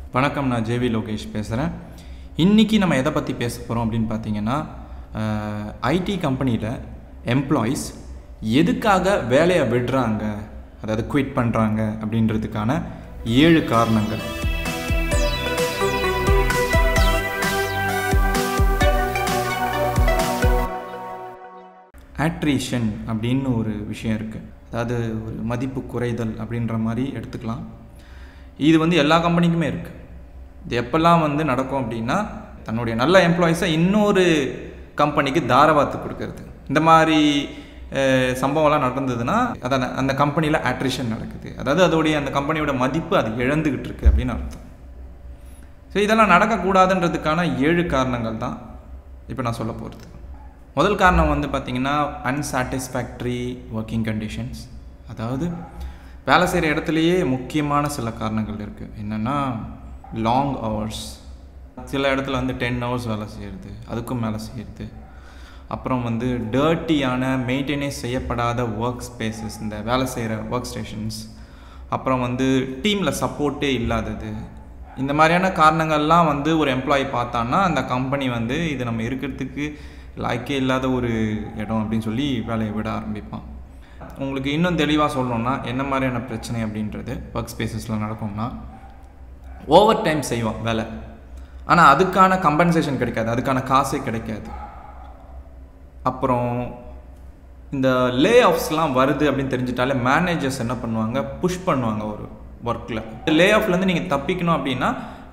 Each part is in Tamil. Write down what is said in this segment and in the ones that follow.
வணக்கம் நான் ஜேவி லோகேஷ் பேசுகிறேன் இன்றைக்கி நம்ம எதை பற்றி பேச போகிறோம் அப்படின்னு பார்த்தீங்கன்னா ஐடி கம்பெனியில் எம்ப்ளாயீஸ் எதுக்காக வேலையை விடுறாங்க அதாவது குவிட் பண்ணுறாங்க அப்படின்றதுக்கான ஏழு காரணங்கள் ஆட்ரிஷன் அப்படின்னு ஒரு விஷயம் இருக்குது அதாவது ஒரு மதிப்பு குறைதல் அப்படின்ற மாதிரி எடுத்துக்கலாம் இது வந்து எல்லா கம்பெனிக்குமே இருக்குது இது எப்போல்லாம் வந்து நடக்கும் அப்படின்னா தன்னுடைய நல்ல எம்ப்ளாயீஸை இன்னொரு கம்பெனிக்கு தாரவாத்து கொடுக்கறது இந்த மாதிரி அஹ், சம்பவம்லாம் நடந்ததுன்னா அதான் அந்த கம்பெனியில் ஆட்ரிஷன் நடக்குது அதாவது அதோடைய அந்த கம்பெனியோட மதிப்பு அது இழந்துக்கிட்டு இருக்கு அப்படின்னு அர்த்தம் ஸோ இதெல்லாம் நடக்கக்கூடாதுன்றதுக்கான ஏழு காரணங்கள் தான் இப்போ நான் சொல்ல போகிறது முதல் காரணம் வந்து பார்த்திங்கன்னா அன்சாட்டிஸ்ஃபேக்ட்ரி ஒர்க்கிங் கண்டிஷன்ஸ் அதாவது வேலை செய்கிற இடத்துலையே முக்கியமான சில காரணங்கள் இருக்குது என்னென்னா லாங் ஹவர்ஸ் சில இடத்துல வந்து டென் ஹவர்ஸ் வேலை செய்கிறது அதுக்கும் மேலே செய்கிறது அப்புறம் வந்து டர்ட்டியான மெயின்டெனன்ஸ் செய்யப்படாத ஒர்க் ஸ்பேசஸ் இந்த வேலை செய்கிற ஒர்க் ஸ்டேஷன்ஸ் அப்புறம் வந்து டீமில் சப்போர்ட்டே இல்லாதது இந்த மாதிரியான காரணங்கள்லாம் வந்து ஒரு எம்ப்ளாயி பார்த்தான்னா அந்த கம்பெனி வந்து இது நம்ம இருக்கிறதுக்கு லாய்க்கே இல்லாத ஒரு இடம் அப்படின்னு சொல்லி வேலையை விட ஆரம்பிப்பான் உங்களுக்கு இன்னும் தெளிவாக சொல்லணும்னா என்ன மாதிரியான பிரச்சனை அப்படின்றது ஒர்க் ஸ்பேசஸில் நடக்கும்னா ஓவர் டைம் செய்வான் வேலை ஆனால் அதுக்கான கம்பன்சேஷன் கிடைக்காது அதுக்கான காசே கிடைக்காது அப்புறம் இந்த லே ஆஃப்ஸ்லாம் வருது அப்படின்னு தெரிஞ்சிட்டாலே மேனேஜர்ஸ் என்ன பண்ணுவாங்க புஷ் பண்ணுவாங்க ஒரு ஒர்க்கில் லே ஆஃப்லேருந்து நீங்கள் தப்பிக்கணும் அப்படின்னா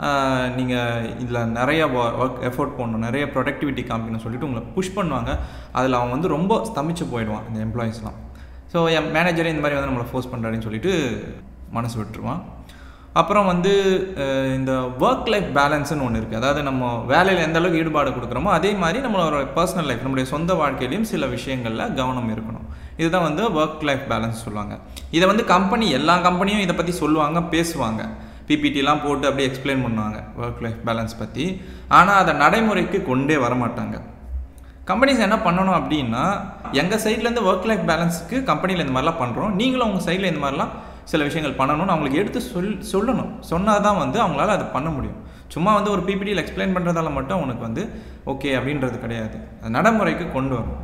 நீங்கள் இதில் நிறைய ஒர்க் எஃபோர்ட் போடணும் நிறைய ப்ரொடக்டிவிட்டி காமிக்கணும்னு சொல்லிட்டு உங்களை புஷ் பண்ணுவாங்க அதில் அவன் வந்து ரொம்ப ஸ்தமிச்சு போயிடுவான் இந்த எம்ப்ளாயீஸ்லாம் ஸோ என் மேனேஜரே இந்த மாதிரி வந்து நம்மளை ஃபோர்ஸ் பண்ணுறாருன்னு சொல்லிட்டு மனசு விட்டுருவான் அப்புறம் வந்து அஹ், இந்த ஒர்க் லைஃப் பேலன்ஸ்னு ஒன்று இருக்குது அதாவது நம்ம வேலையில் எந்த அளவுக்கு ஈடுபாடு கொடுக்குறோமோ அதே மாதிரி நம்மளோட பர்சனல் லைஃப் நம்மளுடைய சொந்த வாழ்க்கையிலையும் சில விஷயங்களில் கவனம் இருக்கணும் இதுதான் வந்து ஒர்க் லைஃப் பேலன்ஸ் சொல்லுவாங்க இதை வந்து கம்பெனி எல்லா கம்பெனியும் இதை பற்றி சொல்லுவாங்க பேசுவாங்க பிபிடிலாம் போட்டு அப்படியே எக்ஸ்பிளைன் பண்ணுவாங்க ஒர்க் லைஃப் பேலன்ஸ் பற்றி ஆனால் அதை நடைமுறைக்கு கொண்டே வர மாட்டாங்க கம்பெனிஸ் என்ன பண்ணணும் அப்படின்னா எங்கள் சைட்லேருந்து ஒர்க் லைஃப் பேலன்ஸுக்கு கம்பெனியில் இந்த மாதிரிலாம் பண்ணுறோம் நீங்களும் உங்கள் சைடில் இந்த மாதிரிலாம் சில விஷயங்கள் பண்ணணும்னு அவங்களுக்கு எடுத்து சொல் சொல்லணும் சொன்னால் தான் வந்து அவங்களால அதை பண்ண முடியும் சும்மா வந்து ஒரு பிபிடியில் எக்ஸ்பிளைன் பண்ணுறதால மட்டும் உனக்கு வந்து ஓகே அப்படின்றது கிடையாது அது நடைமுறைக்கு கொண்டு வரணும்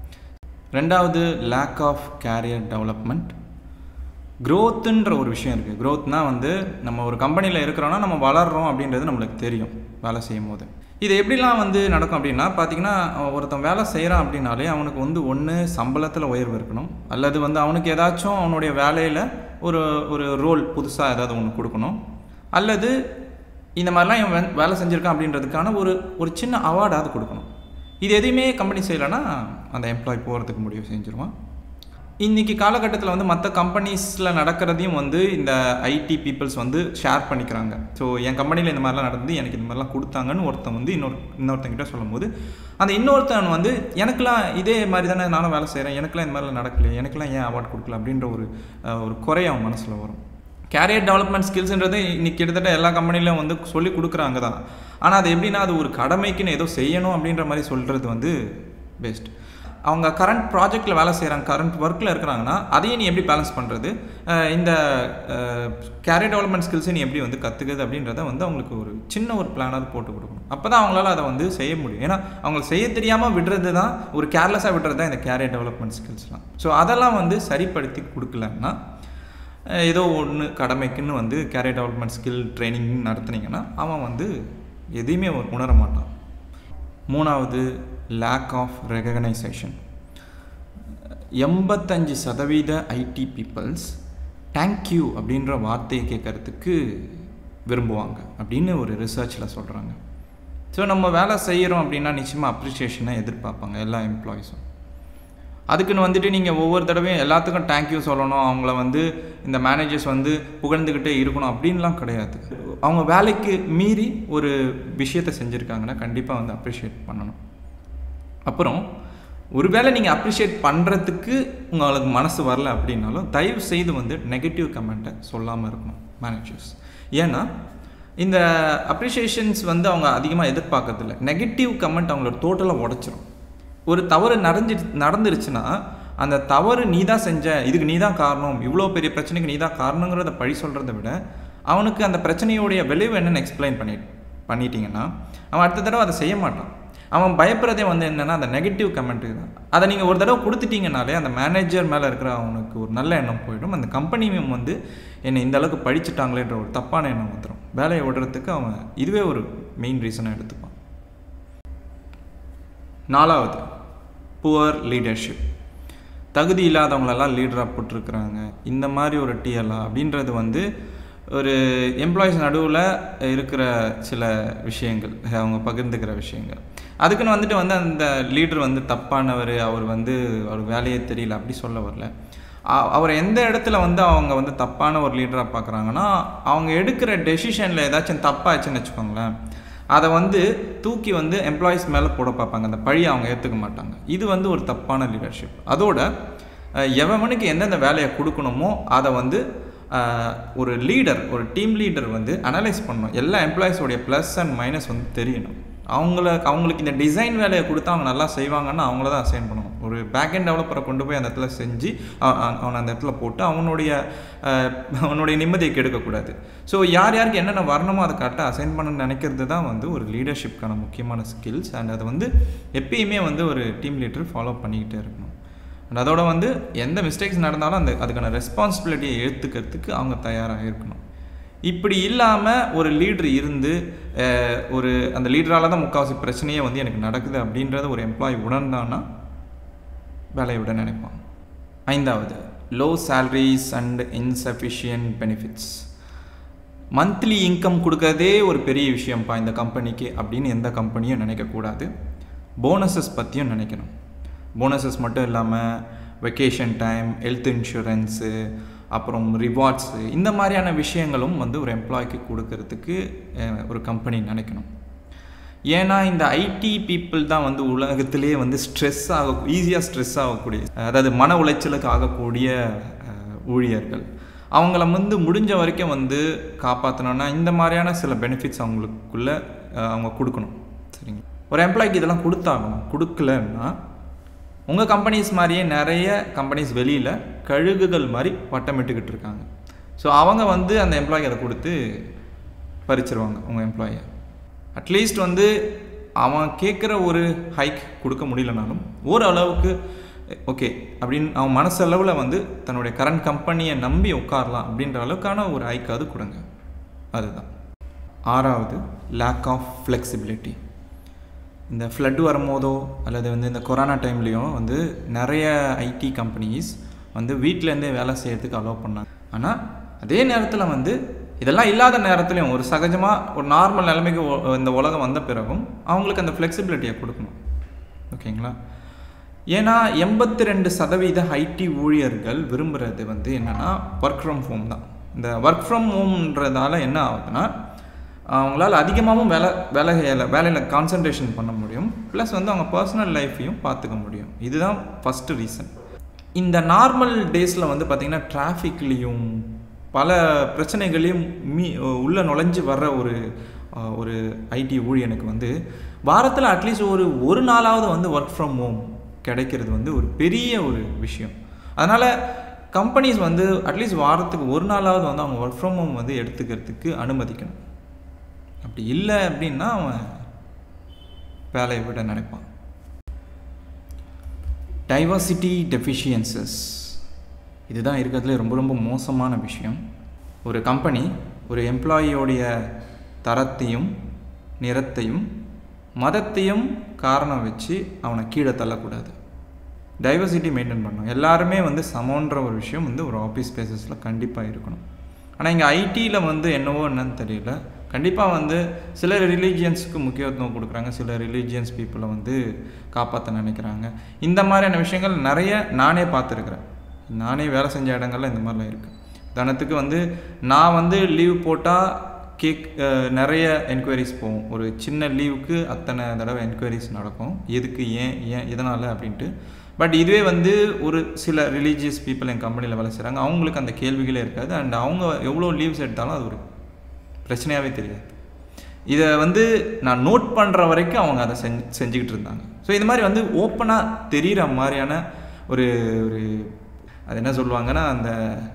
ரெண்டாவது லேக் ஆஃப் கேரியர் டெவலப்மெண்ட் க்ரோத்துன்ற ஒரு விஷயம் இருக்குது க்ரோத்னா வந்து நம்ம ஒரு கம்பெனியில் இருக்கிறோன்னா நம்ம வளர்றோம் அப்படின்றது நம்மளுக்கு தெரியும் வேலை செய்யும் போது இது எப்படிலாம் வந்து நடக்கும் அப்படின்னா பார்த்தீங்கன்னா ஒருத்தன் வேலை செய்கிறான் அப்படின்னாலே அவனுக்கு வந்து ஒன்று சம்பளத்தில் உயர்வு இருக்கணும் அல்லது வந்து அவனுக்கு ஏதாச்சும் அவனுடைய வேலையில் ஒரு ஒரு ரோல் புதுசாக ஏதாவது ஒன்று கொடுக்கணும் அல்லது இந்த மாதிரிலாம் இவன் வே- வேலை செஞ்சுருக்கான் அப்படின்றதுக்கான ஒரு ஒரு சின்ன அவார்டாவது கொடுக்கணும் இது எதையுமே கம்பெனி செய்யலைன்னா அந்த எம்ப்ளாய் போகிறதுக்கு முடிவு செஞ்சுருவான் இன்றைக்கி காலகட்டத்தில் வந்து மற்ற கம்பெனிஸில் நடக்கிறதையும் வந்து இந்த ஐடி பீப்புள்ஸ் வந்து ஷேர் பண்ணிக்கிறாங்க ஸோ என் கம்பெனியில் இந்த மாதிரிலாம் நடந்து எனக்கு இந்த மாதிரிலாம் கொடுத்தாங்கன்னு ஒருத்தன் வந்து இன்னொரு இன்னொருத்தங்கிட்ட சொல்லும்போது அந்த இன்னொருத்தன் வந்து எனக்கெல்லாம் இதே மாதிரி தானே நானும் வேலை செய்கிறேன் எனக்கெல்லாம் இந்த மாதிரிலாம் நடக்கலையே எனக்கெல்லாம் ஏன் அவார்ட் கொடுக்கல அப்படின்ற ஒரு அஹ், ஒரு குறை அவன் மனசில் வரும் கேரியர் டெவலப்மெண்ட் ஸ்கில்ஸ்ன்றது இன்னைக்கு கிட்டத்தட்ட எல்லா கம்பெனிலையும் வந்து சொல்லி கொடுக்குறாங்க தான் ஆனால் அது எப்படின்னா அது ஒரு கடமைக்குன்னு ஏதோ செய்யணும் அப்படின்ற மாதிரி சொல்கிறது வந்து பெஸ்ட் அவங்க கரண்ட் ப்ராஜெக்டில் வேலை செய்கிறாங்க கரண்ட் ஒர்க்கில் இருக்கிறாங்கன்னா அதையும் நீ எப்படி பேலன்ஸ் பண்ணுறது இந்த கேரியர் டெவலப்மெண்ட் ஸ்கில்ஸை நீ எப்படி வந்து கற்றுக்குது அப்படின்றத வந்து அவங்களுக்கு ஒரு சின்ன ஒரு பிளானாவது போட்டு கொடுக்கணும் அப்போ தான் அவங்களால அதை வந்து செய்ய முடியும் ஏன்னா அவங்களுக்கு செய்ய தெரியாமல் விடுறது தான் ஒரு கேர்லெஸ்ஸாக விடுறது தான் இந்த கேரியர் டெவலப்மெண்ட் ஸ்கில்ஸ்லாம் ஸோ அதெல்லாம் வந்து சரிப்படுத்தி கொடுக்கலன்னா அஹ் ஏதோ ஒன்று கடமைக்குன்னு வந்து கேரியர் டெவலப்மெண்ட் ஸ்கில் ட்ரைனிங் நடத்துனீங்கன்னா அவன் வந்து எதையுமே ஒரு உணர மாட்டான் மூணாவது லேக் ஆஃப் ரெகனைசேஷன் எண்பத்தஞ்சு சதவீத ஐடி பீப்புள்ஸ் தேங்க்யூ அப்படின்ற வார்த்தையை கேட்கறதுக்கு விரும்புவாங்க அப்படின்னு ஒரு ரிசர்ச்சில் சொல்கிறாங்க ஸோ நம்ம வேலை செய்கிறோம் அப்படின்னா நிச்சயமாக அப்ரிஷியேஷனை எதிர்பார்ப்பாங்க எல்லா எம்ப்ளாயீஸும் அதுக்குன்னு வந்துட்டு நீங்கள் ஒவ்வொரு தடவையும் எல்லாத்துக்கும் தேங்க்யூ சொல்லணும் அவங்கள வந்து இந்த மேனேஜர்ஸ் வந்து புகழ்ந்துக்கிட்டே இருக்கணும் அப்படின்லாம் கிடையாது அவங்க வேலைக்கு மீறி ஒரு விஷயத்தை செஞ்சுருக்காங்கன்னா கண்டிப்பாக வந்து அப்ரிஷியேட் பண்ணணும் அப்புறம் ஒருவேளை நீங்கள் அப்ரிஷியேட் பண்ணுறதுக்கு உங்களுக்கு மனசு வரல அப்படின்னாலும் தயவு செய்து வந்து நெகட்டிவ் கமெண்ட்டை சொல்லாமல் இருக்கணும் மேனேஜர்ஸ் ஏன்னா இந்த அப்ரிஷியேஷன்ஸ் வந்து அவங்க அதிகமாக எதிர்பார்க்கறதில்ல நெகட்டிவ் கமெண்ட் அவங்களோட டோட்டலாக உடச்சிரும் ஒரு தவறு நடந்துரு நடந்துருச்சுன்னா அந்த தவறு நீ தான் செஞ்ச இதுக்கு நீ தான் காரணம் இவ்வளோ பெரிய பிரச்சனைக்கு நீ தான் காரணங்கிறத பழி சொல்கிறத விட அவனுக்கு அந்த பிரச்சனையோடைய விளைவு என்னென்னு எக்ஸ்பிளைன் பண்ணி பண்ணிட்டீங்கன்னா அவன் அடுத்த தடவை அதை செய்ய மாட்டான் அவன் பயப்படுறதே வந்து என்னென்னா அந்த நெகட்டிவ் கமெண்ட்டு தான் அதை நீங்கள் ஒரு தடவை கொடுத்துட்டீங்கனாலே அந்த மேனேஜர் மேலே இருக்கிற அவனுக்கு ஒரு நல்ல எண்ணம் போயிடும் அந்த கம்பெனியும் வந்து என்னை இந்த அளவுக்கு படிச்சுட்டாங்களேன்ற ஒரு தப்பான எண்ணம் வந்துடும் வேலையை விடுறதுக்கு அவன் இதுவே ஒரு மெயின் ரீசனாக எடுத்துப்பான் நாலாவது புவர் லீடர்ஷிப் தகுதி இல்லாதவங்களெல்லாம் லீடராக போட்டிருக்கிறாங்க இந்த மாதிரி ஒரு டிஎல்ஆ அப்படின்றது வந்து ஒரு எம்ப்ளாயிஸ் நடுவில் இருக்கிற சில விஷயங்கள் அவங்க பகிர்ந்துக்கிற விஷயங்கள் அதுக்குன்னு வந்துட்டு வந்து அந்த லீடர் வந்து தப்பானவர் அவர் வந்து அவர் வேலையே தெரியல அப்படி சொல்ல வரல அவர் எந்த இடத்துல வந்து அவங்க வந்து தப்பான ஒரு லீடராக பார்க்குறாங்கன்னா அவங்க எடுக்கிற டெசிஷனில் ஏதாச்சும் தப்பாச்சுன்னு வச்சுக்கோங்களேன் அதை வந்து தூக்கி வந்து எம்ப்ளாயீஸ் மேலே போட பார்ப்பாங்க அந்த பழியை அவங்க ஏற்றுக்க மாட்டாங்க இது வந்து ஒரு தப்பான லீடர்ஷிப் அதோட எவனுக்கு எந்தெந்த வேலையை கொடுக்கணுமோ அதை வந்து ஒரு லீடர் ஒரு டீம் லீடர் வந்து அனலைஸ் பண்ணணும் எல்லா எம்ப்ளாயீஸோடைய ப்ளஸ் அண்ட் மைனஸ் வந்து தெரியணும் அவங்கள அவங்களுக்கு இந்த டிசைன் வேலையை கொடுத்தா அவங்க நல்லா செய்வாங்கன்னா அவங்கள தான் அசைன் பண்ணணும் ஒரு பேக் அண்ட் டெவலப்பரை கொண்டு போய் அந்த இடத்துல செஞ்சு அவனை அந்த இடத்துல போட்டு அவனுடைய அவனுடைய நிம்மதியை கெடுக்கக்கூடாது ஸோ யார் யாருக்கு என்னென்ன வரணுமோ அதை கரெக்டாக அசைன் பண்ண நினைக்கிறது தான் வந்து ஒரு லீடர்ஷிப்க்கான முக்கியமான ஸ்கில்ஸ் அண்ட் அதை வந்து எப்பயுமே வந்து ஒரு டீம் லீடர் ஃபாலோ பண்ணிக்கிட்டே இருக்கணும் அண்ட் அதோட வந்து எந்த மிஸ்டேக்ஸ் நடந்தாலும் அந்த அதுக்கான ரெஸ்பான்சிபிலிட்டியை எடுத்துக்கிறதுக்கு அவங்க தயாராக இருக்கணும் இப்படி இல்லாமல் ஒரு லீட்ரு இருந்து ஒரு அந்த லீடரால் தான் முக்கால்வாசி பிரச்சனையே வந்து எனக்கு நடக்குது அப்படின்றத ஒரு எம்ப்ளாயி உணர்ந்தான்னா வேலையை விட நினைப்பான் ஐந்தாவது low salaries and insufficient benefits monthly income கொடுக்கறதே ஒரு பெரிய விஷயம்ப்பா இந்த கம்பெனிக்கு அப்படின்னு எந்த கம்பெனியும் நினைக்கக்கூடாது போனஸஸ் பற்றியும் நினைக்கணும் போனஸஸ் மட்டும் இல்லாமல் வெக்கேஷன் டைம் ஹெல்த் இன்சூரன்ஸு அப்புறம் ரிவார்ட்ஸு இந்த மாதிரியான விஷயங்களும் வந்து ஒரு எம்ப்ளாய்க்கு கொடுக்கறதுக்கு ஒரு கம்பெனி நினைக்கணும் ஏன்னா இந்த ஐடி பீப்புள் தான் வந்து உலகத்திலேயே வந்து ஸ்ட்ரெஸ் ஆக ஈஸியாக ஸ்ட்ரெஸ் ஆகக்கூடிய அதாவது மன உளைச்சலுக்கு ஆகக்கூடிய ஊழியர்கள் அவங்கள வந்து முடிஞ்ச வரைக்கும் வந்து காப்பாற்றணுன்னா இந்த மாதிரியான சில பெனிஃபிட்ஸ் அவங்களுக்குள்ளே அவங்க கொடுக்கணும் சரிங்களா ஒரு எம்ப்ளாய்க்கு இதெல்லாம் கொடுத்தாகணும் கொடுக்கலன்னா உங்கள் கம்பெனிஸ் மாதிரியே நிறைய கம்பெனிஸ் வெளியில் கழுகுகள் மாதிரி வட்டமிட்டுக்கிட்டு இருக்காங்க ஸோ அவங்க வந்து அந்த எம்ப்ளாய்க்கு அதை கொடுத்து பறிச்சிருவாங்க உங்கள் எம்ப்ளாயை அட்லீஸ்ட் வந்து அவன் கேட்குற ஒரு ஹைக் கொடுக்க முடியலனாலும் ஓரளவுக்கு ஓகே அப்படின்னு அவன் மனசளவில் வந்து தன்னுடைய கரண்ட் கம்பெனியை நம்பி உட்காரலாம் அப்படின்ற அளவுக்கான ஒரு ஹைக்காவது கொடுங்க அதுதான் ஆறாவது லேக் ஆஃப் ஃப்ளெக்சிபிலிட்டி இந்த ஃப்ளட் வரும்போதோ அல்லது வந்து இந்த கொரோனா டைம்லேயும் வந்து நிறைய ஐடி கம்பெனிஸ் வந்து வீட்டிலேருந்தே வேலை செய்கிறதுக்கு அலோவ் பண்ணாங்க ஆனால் அதே நேரத்தில் வந்து இதெல்லாம் இல்லாத நேரத்துலையும் ஒரு சகஜமாக ஒரு நார்மல் நிலைமைக்கு இந்த உலகம் வந்த பிறகும் அவங்களுக்கு அந்த ஃப்ளெக்சிபிலிட்டியை கொடுக்கணும் ஓகேங்களா ஏன்னா எண்பத்தி ரெண்டு சதவீத ஐடி ஊழியர்கள் விரும்புகிறது வந்து என்னென்னா ஒர்க் ஃப்ரம் ஹோம் தான் இந்த ஒர்க் ஃப்ரம் ஹோம்ன்றதால என்ன ஆகுதுன்னா அவங்களால அதிகமாகவும் வேலை வேலையில் வேலையில் கான்சன்ட்ரேஷன் பண்ண முடியும் ப்ளஸ் வந்து அவங்க பர்சனல் லைஃப்பையும் பார்த்துக்க முடியும் இதுதான் ஃபஸ்ட்டு ரீசன் இந்த நார்மல் டேஸில் வந்து பார்த்திங்கன்னா டிராஃபிக்லேயும் பல பிரச்சனைகளையும் மீ உள்ளே நுழைஞ்சு வர்ற ஒரு ஒரு ஐடி ஊழியனுக்கு வந்து வாரத்தில் அட்லீஸ்ட் ஒரு ஒரு நாளாவது வந்து ஒர்க் ஃப்ரம் ஹோம் கிடைக்கிறது வந்து ஒரு பெரிய ஒரு விஷயம் அதனால் கம்பெனிஸ் வந்து அட்லீஸ்ட் வாரத்துக்கு ஒரு நாளாவது வந்து அவங்க ஒர்க் ஃப்ரம் ஹோம் வந்து எடுத்துக்கிறதுக்கு அனுமதிக்கணும் அப்படி இல்லை அப்படின்னா அவன் வேலையை விட நினைப்பான் டைவர்சிட்டி டெஃபிஷியன்சஸ் இதுதான் இருக்கிறதுல ரொம்ப ரொம்ப மோசமான விஷயம் ஒரு கம்பெனி ஒரு எம்ப்ளாயியோடைய தரத்தையும் நிறத்தையும் மதத்தையும் காரணம் வச்சு அவனை கீழே தள்ளக்கூடாது டைவர்சிட்டி மெயின்டைன் பண்ணணும் எல்லாருமே வந்து சமன்ற ஒரு விஷயம் வந்து ஒரு ஆஃபீஸ் ஸ்பேசஸில் கண்டிப்பாக இருக்கணும் ஆனால் இங்கே ஐடியில் வந்து என்னவோ என்னன்னு தெரியல கண்டிப்பாக வந்து சில ரிலீஜியன்ஸுக்கு முக்கியத்துவம் கொடுக்குறாங்க சில ரிலீஜியன்ஸ் பீப்புளை வந்து காப்பாற்ற நினைக்கிறாங்க இந்த மாதிரியான விஷயங்கள் நிறைய நானே பார்த்துருக்குறேன் நானே வேலை செஞ்ச இடங்கள்ல இந்த மாதிரிலாம் இருக்குது உதாரணத்துக்கு வந்து நான் வந்து லீவ் போட்டால் கேக் நிறைய என்கொயரிஸ் போகும் ஒரு சின்ன லீவுக்கு அத்தனை தடவை என்கொயரிஸ் நடக்கும் எதுக்கு ஏன் ஏன் எதனால் அப்படின்ட்டு பட் இதுவே வந்து ஒரு சில ரிலீஜியஸ் பீப்புள் என் கம்பெனியில் வேலை செய்கிறாங்க அவங்களுக்கு அந்த கேள்விகளே இருக்காது அண்ட் அவங்க எவ்வளோ லீவ்ஸ் எடுத்தாலும் அது ஒரு பிரச்சனையாகவே தெரியாது இதை வந்து நான் நோட் பண்ணுற வரைக்கும் அவங்க அதை செஞ்சு செஞ்சுக்கிட்டு இருந்தாங்க ஸோ இந்த மாதிரி வந்து ஓப்பனாக தெரிகிற மாதிரியான ஒரு ஒரு அது என்ன சொல்லுவாங்கன்னா அந்த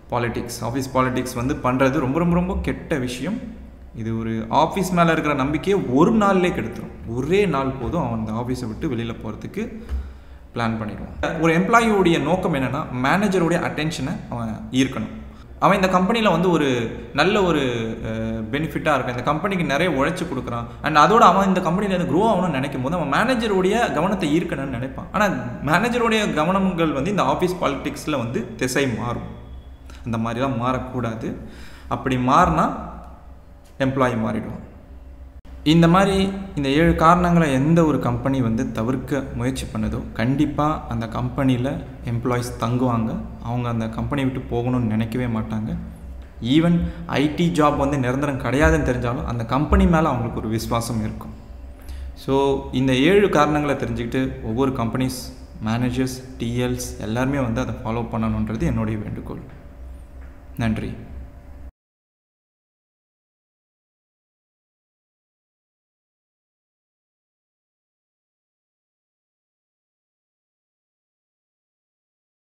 பாலிடிக்ஸ் ஆஃபீஸ் பாலிடிக்ஸ் வந்து பண்ணுறது ரொம்ப ரொம்ப ரொம்ப கெட்ட விஷயம் இது ஒரு ஆஃபீஸ் மேலே இருக்கிற நம்பிக்கையை ஒரு நாள்லேயே கெடுத்துரும் ஒரே நாள் போதும் அவன் அந்த ஆஃபீஸை விட்டு வெளியில் போகிறதுக்கு பிளான் பண்ணிடுவான் ஒரு எம்ப்ளாயியோடைய நோக்கம் என்னென்னா மேனேஜருடைய அட்டென்ஷனை அவன் ஈர்க்கணும் அவன் இந்த கம்பெனியில் வந்து ஒரு நல்ல ஒரு பெனிஃபிட்டாக இருக்கும் இந்த கம்பெனிக்கு நிறைய உழைச்சி கொடுக்குறான் அண்ட் அதோட அவன் இந்த கம்பெனியில் க்ரோ ஆகணும்னு நினைக்கும் போது அவன் மேனேஜருடைய கவனத்தை ஈர்க்கணும்னு நினைப்பான் ஆனால் மேனேஜருடைய கவனங்கள் வந்து இந்த ஆஃபீஸ் பாலிடிக்ஸில் வந்து திசை மாறும் அந்த மாதிரிலாம் மாறக்கூடாது அப்படி மாறினா எம்ப்ளாயி மாறிடுவான் இந்த மாதிரி இந்த ஏழு காரணங்களை எந்த ஒரு கம்பெனி வந்து தவிர்க்க முயற்சி பண்ணுதோ கண்டிப்பாக அந்த கம்பெனியில் எம்ப்ளாயிஸ் தங்குவாங்க அவங்க அந்த கம்பெனி விட்டு போகணும்னு நினைக்கவே மாட்டாங்க ஈவன் ஐடி ஜாப் வந்து நிரந்தரம் கிடையாதுன்னு தெரிஞ்சாலும் அந்த கம்பெனி மேலே அவங்களுக்கு ஒரு விசுவாசம் இருக்கும் ஸோ இந்த ஏழு காரணங்களை தெரிஞ்சுக்கிட்டு ஒவ்வொரு கம்பெனிஸ் மேனேஜர்ஸ் டிஎல்ஸ் எல்லாருமே வந்து அதை ஃபாலோ பண்ணணுன்றது என்னுடைய வேண்டுகோள் நன்றி